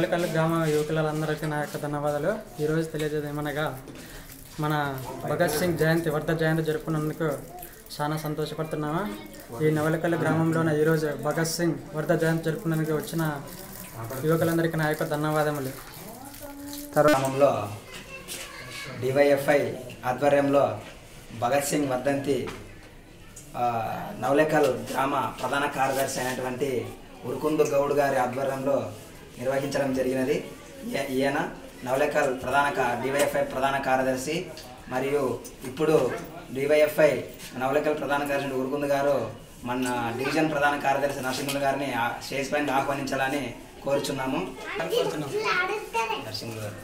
నవలకల్లు గ్రామ యువకులందరికీ నా యొక్క ధన్యవాదాలు ఈరోజు తెలియజేది ఏమనగా మన భగత్ సింగ్ జయంతి వర్ధ జయంతి జరుపుకున్నందుకు చాలా సంతోషపడుతున్నాము ఈ నవలకల్లు గ్రామంలోన ఈరోజు భగత్ సింగ్ వర్ధ జయంతి జరుపుకున్నందుకు వచ్చిన యువకులందరికీ నా యొక్క ధన్యవాదములు గ్రామంలో డివైఎఫ్ఐ ఆధ్వర్యంలో భగత్ సింగ్ వర్ధంతి ఆ, నవలేకల్ గ్రామ ప్రధాన కార్యదర్శి అయినటువంటి ఉరుకుందు గౌడ్ గారి ఆధ్వర్యంలో నిర్వహించడం జరిగినది ఈ- ఈయన నవలేకల్ ప్రధాన కా- డివైఎఫ్ఐ ప్రధాన కార్యదర్శి మరియు ఇప్పుడు డివైఎఫ్ఐ నవలేకల్ ప్రధాన కార్యదర్శి ఉరుకుందు గారు మన డివిజన్ ప్రధాన కార్యదర్శి నరసింహులు గారిని ఆ స్టేజ్ పైన ఆహ్వానించాలని కోరుచున్నాము నరసింహులు గారు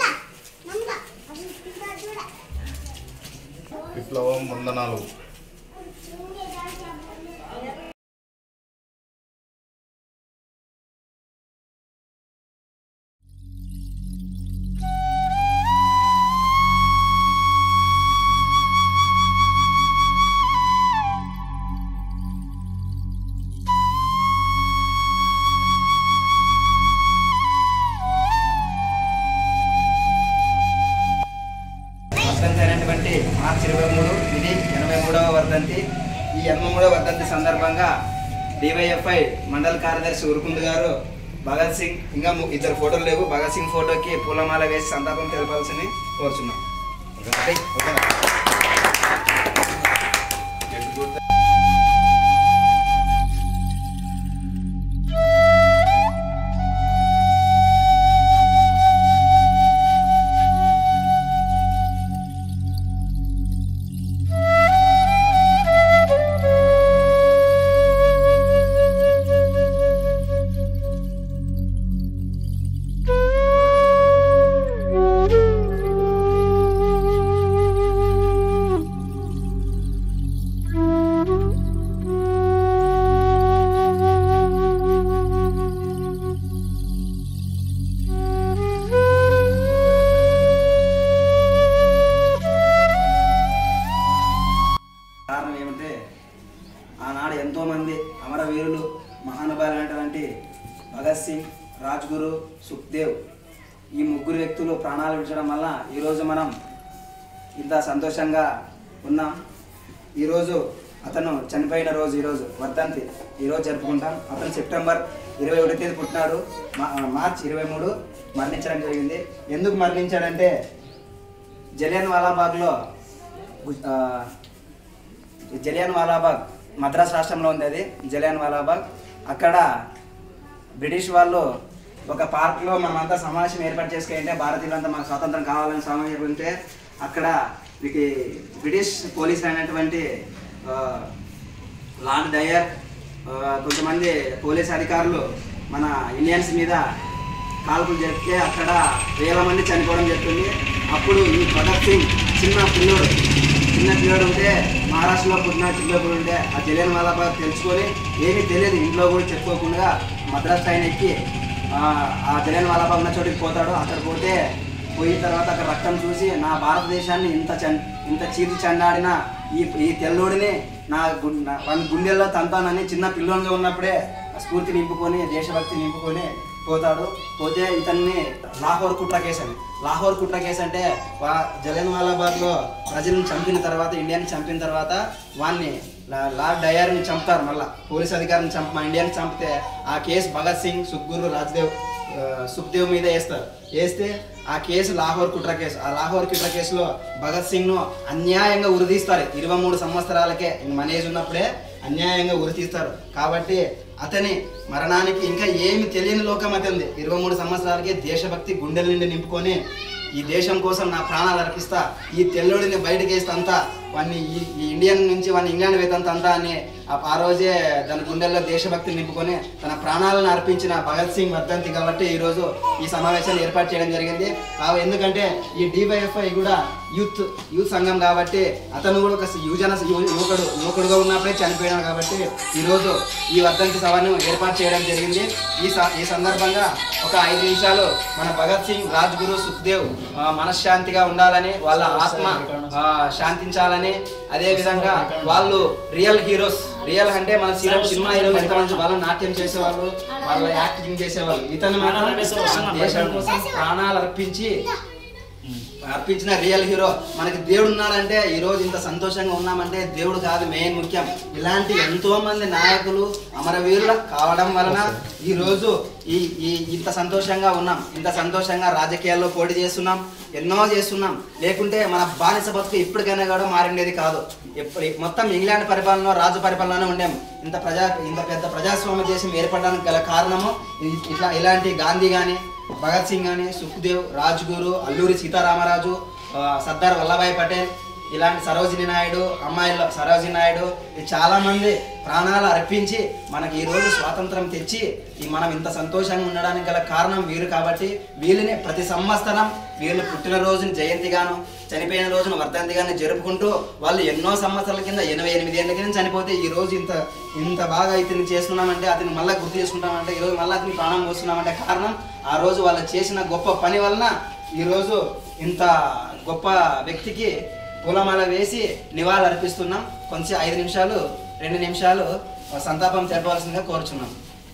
విప్లవం వందనాలు వర్ధంతి అయినటువంటి మార్చి ఇరవై మూడు ఇది ఎనభై మూడవ వర్ధంతి ఈ ఎనభై మూడవ వర్ధంతి సందర్భంగా డివైఎఫ్ఐ మండల కార్యదర్శి ఉరుకుందు గారు భగత్ సింగ్ ఇంకా ము- ఇద్దరు ఫోటోలు లేవు భగత్ సింగ్ ఫోటోకి పూలమాల వేసి సంతాపం తెలపాల్సింది కోరుచున్నాం ఓకే? కారణం ఏమంటే ఆనాడు ఎంతోమంది అమరవీరులు మహానుభావులైనటువంటి భగత్ సింగ్ రాజ్గురు సుఖ్దేవ్ ఈ ముగ్గురు వ్యక్తులు ప్రాణాలు విడిచడం వల్ల ఈరోజు మనం ఇంత సంతోషంగా ఉన్నాం ఈరోజు అతను చనిపోయిన రోజు ఈరోజు వర్ధంతి ఈరోజు జరుపుకుంటాం అతను సెప్టెంబర్ ఇరవై ఒకటి తేదీ పుట్టినాడు మా- మార్చ్ ఇరవై మూడు మరణించడం జరిగింది ఎందుకు మరణించాడంటే జలియన్ వాలాబాగ్లో గు- ఆ, జలియన్ వాలాబాగ్ మద్రాస్ రాష్ట్రంలో ఉంది అది జలియన్ వాలాబాగ్ అక్కడ బ్రిటిష్ వాళ్ళు ఒక పార్క్లో మనమంతా సమావేశం ఏర్పాటు చేసుకుంటే భారతీయులంతా మనకు స్వాతంత్రం కావాలని సమావేశం ఉంటే అక్కడ వీటి బ్రిటిష్ పోలీసులు అయినటువంటి ఆ, లార్డ్ డయర్ ఆ, కొంతమంది పోలీస్ అధికారులు మన ఇండియన్స్ మీద కాల్పులు జరిపితే అక్కడ వేల మంది చనిపోవడం జరుగుతుంది అప్పుడు ఈ భగత్ సింగ్ చిన్న పిల్లోడు చిన్న పిల్లోడు ఉంటే మహారాష్ట్రలో పుట్టిన పిల్లోడు ఉంటే ఆ జలియన్ వాలాబాగ్ తెలుసుకొని ఏమీ తెలియదు ఇంట్లో కూడా చెప్పుకోకుండా మద్రాస్ ట్రైన్ ఎక్కి ఆ, ఆ జలియన్ వాలాబాగ్ ఉన్న చోటికి పోతాడు అక్కడ పోతే పోయిన తర్వాత అక్కడ రక్తం చూసి నా భారతదేశాన్ని ఇంత చం ఇంత చీల్చి చెండాడిన ఈ ఈ తెల్లోడిని నా గు నా వాని గుండెల్లో తంతానని చిన్న పిల్లోనిగా ఉన్నప్పుడే స్ఫూర్తి నింపుకొని దేశభక్తి నింపుకొని పోతాడు పోతే ఇతన్ని లాహోర్ కుట్ర కేసు అని లాహోర్ కుట్ర కేసు అంటే వా జలియన్ వాలాబాగ్లో ప్రజలను చంపిన తర్వాత ఇండియాని చంపిన తర్వాత వాన్ని లా- లార్డ్ డయర్ని చంపుతారు మళ్ళా పోలీస్ అధికారిని చంప మా ఇండియాని చంపితే ఆ కేసు భగత్ సింగ్ సుఖ్గురు రాజ్దేవ్ ఆ, సుఖ్దేవ్ మీద వేస్తారు వేస్తే ఆ కేసు లాహోర్ కుట్ర కేసు ఆ లాహోర్ కుట్ర కేసులో భగత్ సింగ్ ను అన్యాయంగా ఉరితీస్తారు ఇరవై మూడు సంవత్సరాలకే ఇంక మన ఏజ్ ఉన్నప్పుడే అన్యాయంగా ఉరితీస్తారు కాబట్టి అతని మరణానికి ఇంకా ఏమి తెలియని లోకం అతనిది ఇరవై మూడు సంవత్సరాలకే దేశభక్తి గుండెల నుండి నింపుకొని ఈ దేశం కోసం నా ప్రాణాలు అర్పిస్తా ఈ తెల్లుడిని బయటకి వేస్తా అంతా వాడిని ఈ ఈ ఇండియన్ నుంచి వాడిని ఇంగ్లాండ్ వేతంత అంతా అని ఆ- ఆ రోజే దాని గుండెల్లో దేశభక్తి నింపుకొని తన ప్రాణాలను అర్పించిన భగత్ సింగ్ వర్ధంతి కాబట్టి ఈరోజు ఈ సమావేశాన్ని ఏర్పాటు చేయడం జరిగింది కావు ఎందుకంటే ఈ డివైఎఫ్ఐ కూడా యూత్ యూత్ సంఘం కాబట్టి అతను కూడా ఒక యువజన యు- యువకుడు యువకుడుగా ఉన్నప్పుడే చనిపోయినాడు కాబట్టి ఈరోజు ఈ వర్ధంతి సభను ఏర్పాటు చేయడం జరిగింది ఈ స- ఈ సందర్భంగా ఒక ఐదు నిమిషాలు మన భగత్ సింగ్ రాజ్గురు సుఖ్దేవ్ ఆ, మనశ్శాంతిగా ఉండాలని వాళ్ళ ఆత్మ ఆ, శాంతించాలని కానీ అదే విధంగా వాళ్ళు రియల్ హీరోస్ రియల్ అంటే మన సినిమా సినిమా హీరో ఎంతమంది వాళ్ళు నాట్యం చేసేవాళ్ళు వాళ్ళ యాక్టింగ్ చేసేవాళ్ళు ఇతను మాత్రం దేశం కోసం ప్రాణాలు అర్పించి అర్పించిన రియల్ హీరో మనకి దేవుడు ఉన్నాడంటే ఈ రోజు ఇంత సంతోషంగా ఉన్నామంటే దేవుడు కాదు మెయిన్ ముఖ్యం ఇలాంటి ఎంతో మంది నాయకులు అమరవీరులు కావడం వలన ఈ రోజు ఈ ఈ ఇంత సంతోషంగా ఉన్నాం ఇంత సంతోషంగా రాజకీయాల్లో పోటీ చేస్తున్నాం ఎన్నో చేస్తున్నాం లేకుంటే మన బానిస బతుకు ఇప్పటికైనా కూడా మారిండేది కాదు ఎప్పుడు మొత్తం ఇంగ్లాండ్ పరిపాలన రాజు పరిపాలన ఉండేం ఇంత ప్రజా ఇంత పెద్ద ప్రజాస్వామ్య దేశం ఏర్పడడానికి గల కారణము ఇ- ఇట్లా ఇలాంటి గాంధీ కానీ భగత్ సింగ్ అని సుఖ్దేవ్ రాజ్గురు అల్లూరి సీతారామరాజు ఆ, సర్దార్ వల్లభాయ్ పటేల్ ఇలాంటి సరోజిని నాయుడు అమ్మాయిలు సరోజిని నాయుడు ఈ చాలా మంది ప్రాణాలు అర్పించి మనకి ఈ రోజు స్వాతంత్రం తెచ్చి ఈ మనం ఇంత సంతోషంగా ఉండడానికి గల కారణం వీరు కాబట్టి వీళ్ళని ప్రతి సంవత్సరం వీళ్ళు పుట్టినరోజుని జయంతిగాను చనిపోయిన రోజున వర్ధంతిగాను జరుపుకుంటూ వాళ్ళు ఎన్నో సంవత్సరాల కింద ఎనభై ఎనిమిది ఏళ్ళ కింద చనిపోతే ఈ రోజు ఇంత ఇంత బాగా ఇతన్ని చేస్తున్నామంటే అతని మళ్ళీ గుర్తు చేసుకుంటామంటే ఈ రోజు మళ్ళీ అతని ప్రాణం పోస్తున్నామంటే కారణం ఆ రోజు వాళ్ళు చేసిన గొప్ప పని వలన ఈ రోజు ఇంత గొప్ప వ్యక్తికి పూలమాల వేసి నివాళులు అర్పిస్తున్నాం కొంచెం ఐదు నిమిషాలు రెండు నిమిషాలు సంతాపం తెలపవలసిందిగా కోరుచున్నాం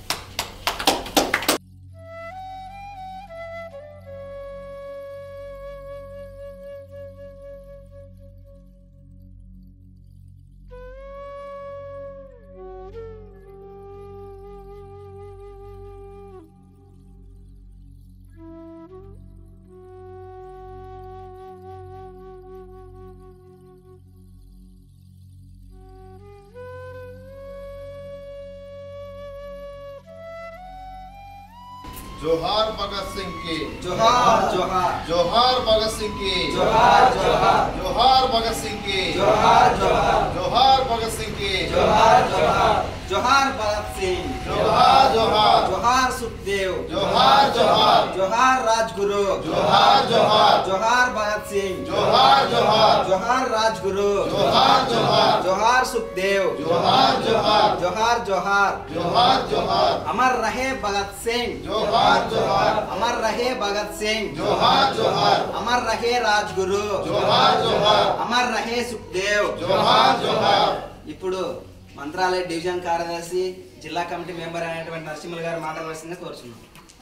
जोहार भगत सिंह की జోహార్ జోహార్ जोहार भगत सिंह की జోహార్ జోహార్ जोहार भगत सिंह की జోహార్ జోహార్ जोहार भगत सिंह की జోహార్ జోహార్ జోహార్ భగత్ సింగ్ जोहार जोहार జోహార్ సుఖ్దేవ్ जोहार जोहार జోహార్ రాజ్గురు जोहार जोहार జోహార్ భగత్ సింగ్ जोहार जोहार జోహార్ రాజ్గురు जोहार जोहार జోహార్ సుఖ్దేవ్ जोहार जोहार జోహార్ జోహార్ जोहार जोहार అమర్ రహే భగత్ సింగ్ जोहार जोहार అమర్ రహే భగత్ సింగ్ जोहार जोहार అమర్ రహే రాజ్గురు जोहार जोहार అమర్ రహే సుఖ్దేవ్ जोहार जोहार ఇప్పుడు మంత్రాలయ డివిజన్ కార్యదర్శి జిల్లా కమిటీ మెంబర్ అయినటువంటి నరసింహులు గారు మాట్లాడవలసిందిగా కోరుచున్నాం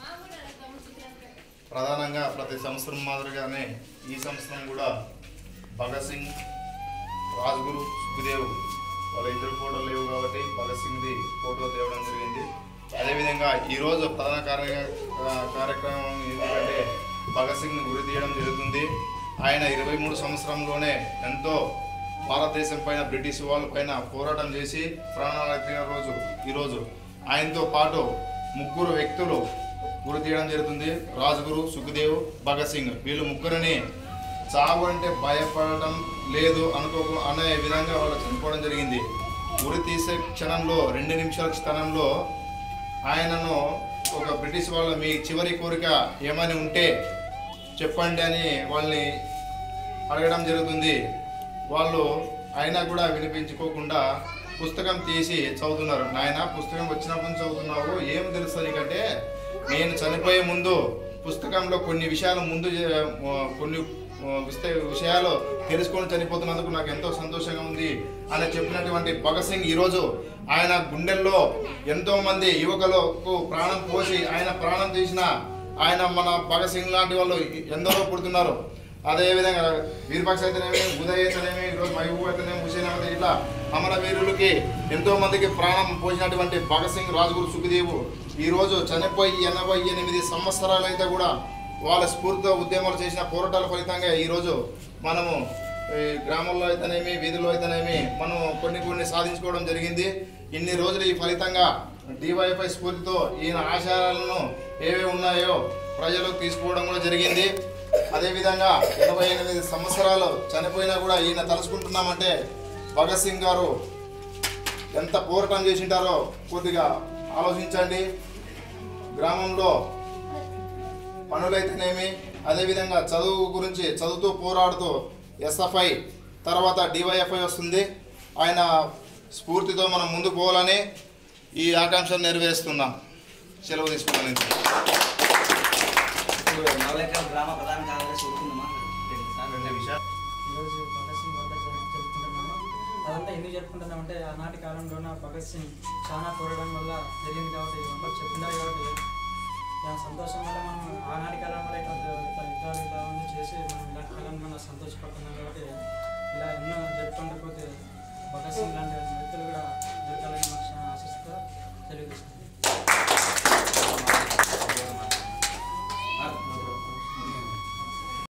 ప్రధానంగా ప్రతి సంవత్సరం మాదిరిగానే ఈ సంవత్సరం కూడా భగత్ సింగ్ రాజ్గురు సుఖదేవ్ వాళ్ళ ఇద్దరు ఫోటోలు లేవు కాబట్టి భగత్ సింగ్ది ఫోటో తేవడం జరిగింది అదేవిధంగా ఈరోజు ప్రధాన కార్య ఆ, కార్యక్రమం ఏంటంటే భగత్ సింగ్ని గురి తీయడం జరుగుతుంది ఆయన ఇరవై మూడు సంవత్సరంలోనే ఎంతో భారతదేశం పైన బ్రిటిష్ వాళ్ళ పైన పోరాటం చేసి ప్రాణాలు ఎత్తిన రోజు ఈరోజు ఆయనతో పాటు ముగ్గురు వ్యక్తులు గురి తీయడం జరుగుతుంది రాజ్గురు సుఖదేవ్ భగత్ సింగ్ వీళ్ళు ముగ్గురిని చావు అంటే భయపడడం లేదు అనుకో అనే విధంగా వాళ్ళు చనిపోవడం జరిగింది ఉరి తీసే క్షణంలో రెండు నిమిషాల క్షణంలో ఆయనను ఒక బ్రిటిష్ వాళ్ళ మీ చివరి కోరిక ఏమని ఉంటే చెప్పండి అని వాళ్ళని అడగడం జరుగుతుంది వాళ్ళు అయినా కూడా వినిపించుకోకుండా పుస్తకం తీసి చదువుతున్నారు నాయన పుస్తకం వచ్చినప్పటి నుంచి చదువుతున్నావు ఏం తెలుస్తుంది నీకంటే నేను చనిపోయే ముందు పుస్తకంలో కొన్ని విషయాలు ముందు చే- కొన్ని ఆ, విస్త- విషయాలు తెలుసుకొని చనిపోతున్నందుకు నాకు ఎంతో సంతోషంగా ఉంది అని చెప్పినటువంటి భగత్ సింగ్ ఈరోజు ఆయన గుండెల్లో ఎంతో మంది యువకులకు ప్రాణం పోసి ఆయన ప్రాణం తీసిన ఆయన మన భగత్ సింగ్ లాంటి వాళ్ళు ఎందరో పుడుతున్నారు అదేవిధంగా వీరపక్ష అయితేనేమి ఉదయ్ అయితేనేమి ఈరోజు మహబూబ్ అయితేనేమి హుసేన్ అయితే ఇట్లా అమర వీరులకి ఎంతో మందికి ప్రాణం పోసినటువంటి భగత్ సింగ్ రాజ్గురు సుఖదేవ్ ఈ రోజు చనిపోయి ఎనభై ఎనిమిది సంవత్సరాలు అయితే కూడా వాళ్ళ స్ఫూర్తితో ఉద్యమాలు చేసిన పోరాటాల ఫలితంగా ఈరోజు మనము ఈ గ్రామంలో అయితేనేమి వీధుల్లో అయితేనేమి మనం కొన్ని కొన్ని సాధించుకోవడం జరిగింది ఇన్ని రోజులు ఈ ఫలితంగా డివైఎఫ్ఐ స్ఫూర్తితో ఈయన ఆశయాలను ఏవే ఉన్నాయో ప్రజలకు తీసుకోవడం కూడా జరిగింది అదేవిధంగా ఎనభై ఎనిమిది సంవత్సరాలు చనిపోయినా కూడా ఈయన తలుచుకుంటున్నామంటే భగత్ సింగ్ గారు ఎంత పోరాటం చేసింటారో కొద్దిగా ఆలోచించండి గ్రామంలో పనులైతేనేమి అదేవిధంగా చదువు గురించి చదువుతూ పోరాడుతూ ఎస్ఎఫ్ఐ తర్వాత డివైఎఫ్ఐ వస్తుంది ఆయన స్ఫూర్తితో మనం ముందుకు పోవాలని ఈ ఆకాంక్షను నెరవేరుస్తున్నాం సెలవు తీసుకున్నాను ఇప్పుడు నవలేకల్ గ్రామ ప్రధాన కార్యదర్శి ఊరుకుందామా ఈరోజు భగత్ సింగ్ వర్ధ జయంతి జరుపుకుంటున్నాం ఎందుకు జరుపుకుంటున్నామంటే ఆనాటి కాలంలోన భగత్ సింగ్ చాలా పోరాటం వల్ల జరిగింది కాబట్టి మనకు చెప్తున్నారు కాబట్టి ఆ సంతోషం వల్ల మనం ఆనాటి కాలం వల్ల ఇట్లా ఇట్లా యుద్ధాలు